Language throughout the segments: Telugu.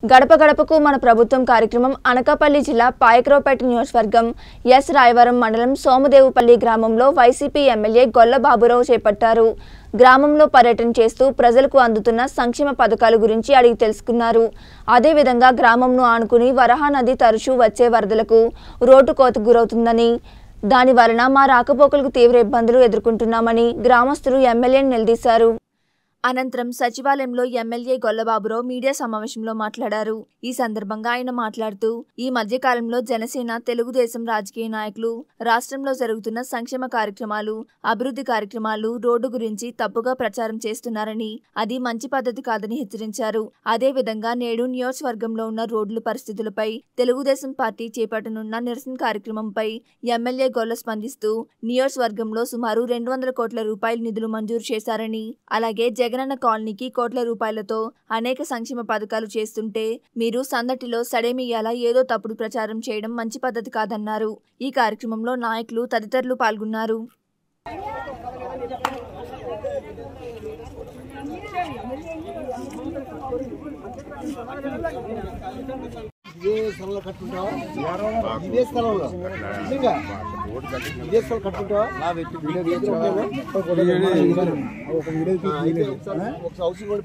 గడప గడపకు మన ప్రభుత్వం కార్యక్రమం అనకాపల్లి జిల్లా పాయకరావుపేట నియోజకవర్గం ఎస్ రాయవరం మండలం సోమదేవుపల్లి గ్రామంలో వైసీపీ ఎమ్మెల్యే గొల్ల బాబురావు చేపట్టారు గ్రామంలో పర్యటన చేస్తూ ప్రజలకు అందుతున్న సంక్షేమ పథకాల గురించి అడిగి తెలుసుకున్నారు అదేవిధంగా గ్రామంను ఆనుకుని వరహా నది తరచూ వచ్చే వరదలకు రోడ్డు కోతకు గురవుతుందని దాని వలన మా రాకపోకలకు తీవ్ర ఇబ్బందులు ఎదుర్కొంటున్నామని గ్రామస్తులు ఎమ్మెల్యేని నిలదీశారు అనంతరం సచివాలయంలో ఎమ్మెల్యే గొల్లబాబురావు మీడియా సమావేశంలో మాట్లాడారు ఈ సందర్భంగా ఆయన మాట్లాడుతూ ఈ మధ్య కాలంలో జనసేన తెలుగుదేశం రాజకీయ నాయకులు రాష్ట్రంలో జరుగుతున్న సంక్షేమ కార్యక్రమాలు అభివృద్ధి కార్యక్రమాలు రోడ్డు గురించి తప్పుగా ప్రచారం చేస్తున్నారని అది మంచి పద్ధతి కాదని హెచ్చరించారు అదే విధంగా నేడు నియోజకవర్గంలో ఉన్న రోడ్ల పరిస్థితులపై తెలుగుదేశం పార్టీ చేపట్టనున్న నిరసన కార్యక్రమంపై ఎమ్మెల్యే గొల్ల స్పందిస్తూ నియోజకవర్గంలో సుమారు రెండు వందల కోట్ల రూపాయల నిధులు మంజూరు చేశారని అలాగే జగనన్న కాలనీకి కోట్ల రూపాయలతో అనేక సంక్షేమ పథకాలు చేస్తుంటే మీరు సందటిలో సడేమియ్యాలా ఏదో తప్పుడు ప్రచారం చేయడం మంచి పద్ధతి కాదన్నారు ఈ కార్యక్రమంలో నాయకులు తదితరులు పాల్గొన్నారు ఇదే స్థలంలో కట్టుకుంటావా ఇదే స్థలంలో నిజంగా ఇదే స్థలం కట్టుకుంటావా వీడియో తీయించరా? ఆ, అయితే ఒకసారి ఒకసారి హౌసింగ్ కూడా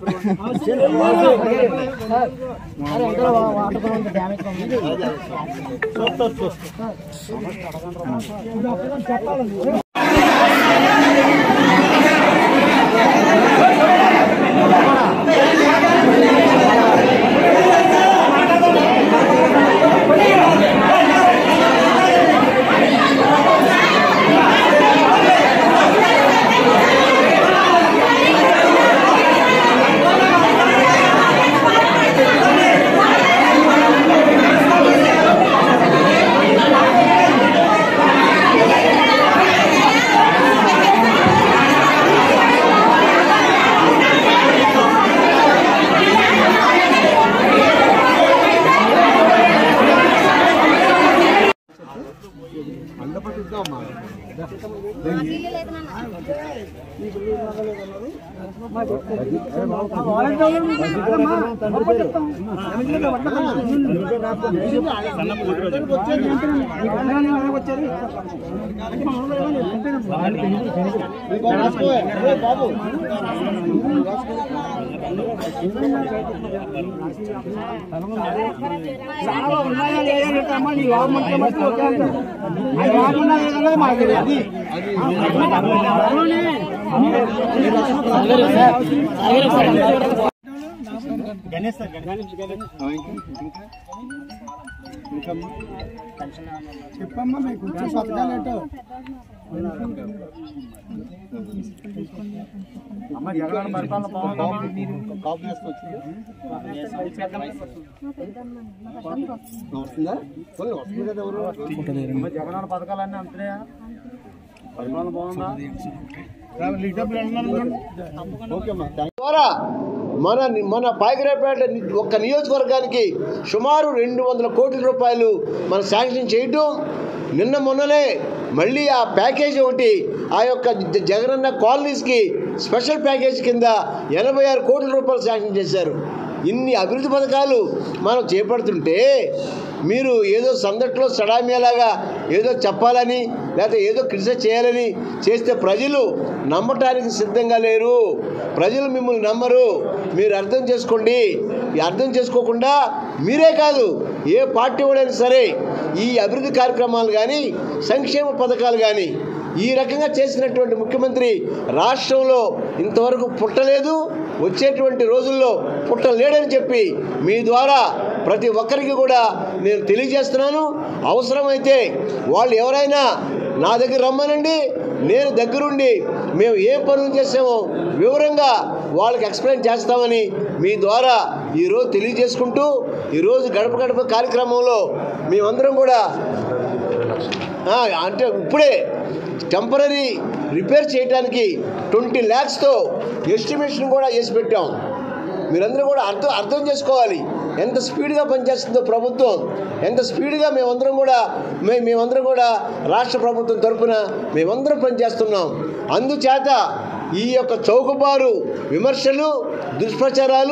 మండపం ఇద్దామా బాబు చెప్పమ్మా మీకు వచ్చే పథకాలు ఏంటో అమ్మ జగన్ పరిపాలన బాగుంది కాపు చేస్తూ వచ్చింది వస్తుందా పోనీ వస్తుంది కదా ఎవరు అమ్మ జగన్ పథకాలన్నీ అంటున్నాయా పరిపాలన బాగుందా ద్వారా మన మన పాయకరాపేట ఒక్క నియోజకవర్గానికి సుమారు రెండు వందల కోట్ల రూపాయలు మనం శాంక్షన్ చేయటం నిన్న మొన్ననే మళ్ళీ ఆ ప్యాకేజ్ ఒకటి ఆ యొక్క జ- జగనన్న కాలనీస్కి స్పెషల్ ప్యాకేజ్ కింద ఎనభై ఆరు కోట్ల రూపాయలు శాంక్షన్ చేశారు ఇన్ని అభివృద్ధి పథకాలు మనం చేపడుతుంటే మీరు ఏదో సందట్లో సడామియాలాగా ఏదో చెప్పాలని లేకపోతే ఏదో క్రిటిసైజ్ చేయాలని చేస్తే ప్రజలు నమ్మటానికి సిద్ధంగా లేరు ప్రజలు మిమ్మల్ని నమ్మరు మీరు అర్థం చేసుకోండి ఈ అర్థం చేసుకోకుండా మీరే కాదు ఏ పార్టీ వాడైనా సరే ఈ అభివృద్ధి కార్యక్రమాలు కానీ సంక్షేమ పథకాలు కానీ ఈ రకంగా చేసినటువంటి ముఖ్యమంత్రి రాష్ట్రంలో ఇంతవరకు పుట్టలేదు వచ్చేటువంటి రోజుల్లో పుట్టలేడని చెప్పి మీ ద్వారా ప్రతి ఒక్కరికి కూడా నేను తెలియజేస్తున్నాను అవసరమైతే వాళ్ళు ఎవరైనా నా దగ్గర రమ్మనండి నేను దగ్గరుండి మేము ఏ పనులు చేసామో వివరంగా వాళ్ళకి ఎక్స్ప్లెయిన్ చేస్తామని మీ ద్వారా ఈరోజు తెలియజేసుకుంటూ ఈరోజు గడప గడప కార్యక్రమంలో మేమందరం కూడా ఆ, అంటే ఇప్పుడే టెంపరీ రిపేర్ చేయడానికి ట్వంటీ ల్యాక్స్తో ఎస్టిమేషన్ కూడా చేసి పెట్టాం మీరందరూ కూడా అర్థం అర్థం చేసుకోవాలి ఎంత స్పీడ్గా పనిచేస్తుందో ప్రభుత్వం ఎంత స్పీడ్గా మేమందరం కూడా మే మేమందరం కూడా రాష్ట్ర ప్రభుత్వం తరఫున మేమందరం పనిచేస్తున్నాం అందుచేత ఈ యొక్క చౌకబారు విమర్శలు దుష్ప్రచారాలు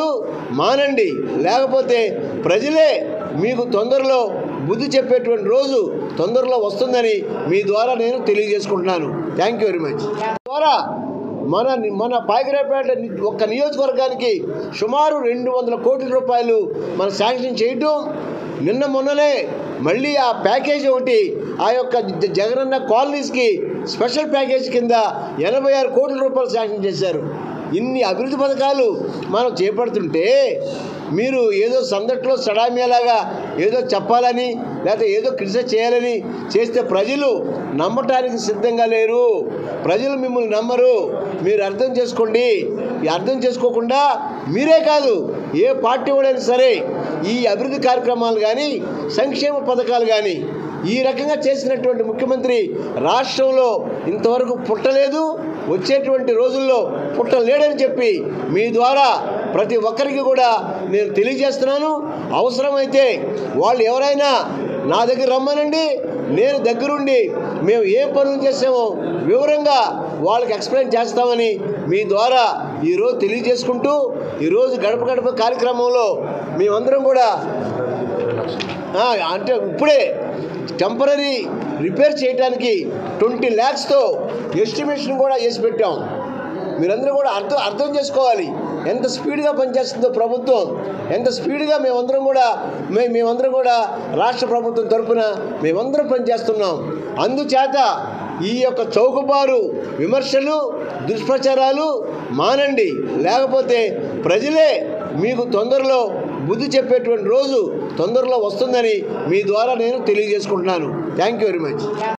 మానండి లేకపోతే ప్రజలే మీకు తొందరలో బుద్ధి చెప్పేటువంటి రోజు తొందరలో వస్తుందని మీ ద్వారా నేను తెలియజేసుకుంటున్నాను థ్యాంక్ యూ వెరీ మచ్ ద్వారా మన మన పాయకరాపేట ఒక్క నియోజకవర్గానికి సుమారు రెండు వందల కోట్ల రూపాయలు మనం శాంక్షన్ చేయటం నిన్న మొన్ననే మళ్ళీ ఆ ప్యాకేజ్ ఒకటి ఆ యొక్క జ- జగనన్న కాలనీస్కి స్పెషల్ ప్యాకేజ్ కింద ఎనభై ఆరు కోట్ల రూపాయలు శాంక్షన్ చేశారు ఇన్ని అభివృద్ధి పథకాలు మనం చేపడుతుంటే మీరు ఏదో సందట్లో సడామియాలాగా ఏదో చెప్పాలని లేకపోతే ఏదో క్రిటిసైజ్ చేయాలని చేస్తే ప్రజలు నమ్మటానికి సిద్ధంగా లేరు ప్రజలు మిమ్మల్ని నమ్మరు మీరు అర్థం చేసుకోండి ఈ అర్థం చేసుకోకుండా మీరే కాదు ఏ పార్టీ వాడైనా సరే ఈ అభివృద్ధి కార్యక్రమాలు కానీ సంక్షేమ పథకాలు కానీ ఈ రకంగా చేసినటువంటి ముఖ్యమంత్రి రాష్ట్రంలో ఇంతవరకు పుట్టలేదు వచ్చేటువంటి రోజుల్లో పుట్టలేడని చెప్పి మీ ద్వారా ప్రతి ఒక్కరికి కూడా నేను తెలియజేస్తున్నాను అవసరమైతే వాళ్ళు ఎవరైనా నా దగ్గర రమ్మనండి నేను దగ్గరుండి మేము ఏ పనులు చేసామో వివరంగా వాళ్ళకి ఎక్స్ప్లెయిన్ చేస్తామని మీ ద్వారా ఈరోజు తెలియజేసుకుంటూ ఈరోజు గడప గడప కార్యక్రమంలో మేమందరం కూడా ఆ, అంటే ఇప్పుడే టెంపరీ రిపేర్ చేయడానికి ట్వంటీ ల్యాక్స్తో ఎస్టిమేషన్ కూడా చేసి పెట్టాం మీరందరూ కూడా అర్థం అర్థం చేసుకోవాలి ఎంత స్పీడ్గా పనిచేస్తుందో ప్రభుత్వం ఎంత స్పీడ్గా మేమందరం కూడా మే మేమందరం కూడా రాష్ట్ర ప్రభుత్వం తరఫున మేమందరం పనిచేస్తున్నాం అందుచేత ఈ యొక్క చౌకబారు విమర్శలు దుష్ప్రచారాలు మానండి లేకపోతే ప్రజలే మీకు తొందరలో బుద్ధి చెప్పేటువంటి రోజు తొందరలో వస్తుందని మీ ద్వారా నేను తెలియజేసుకుంటున్నాను థ్యాంక్ యూ వెరీ మచ్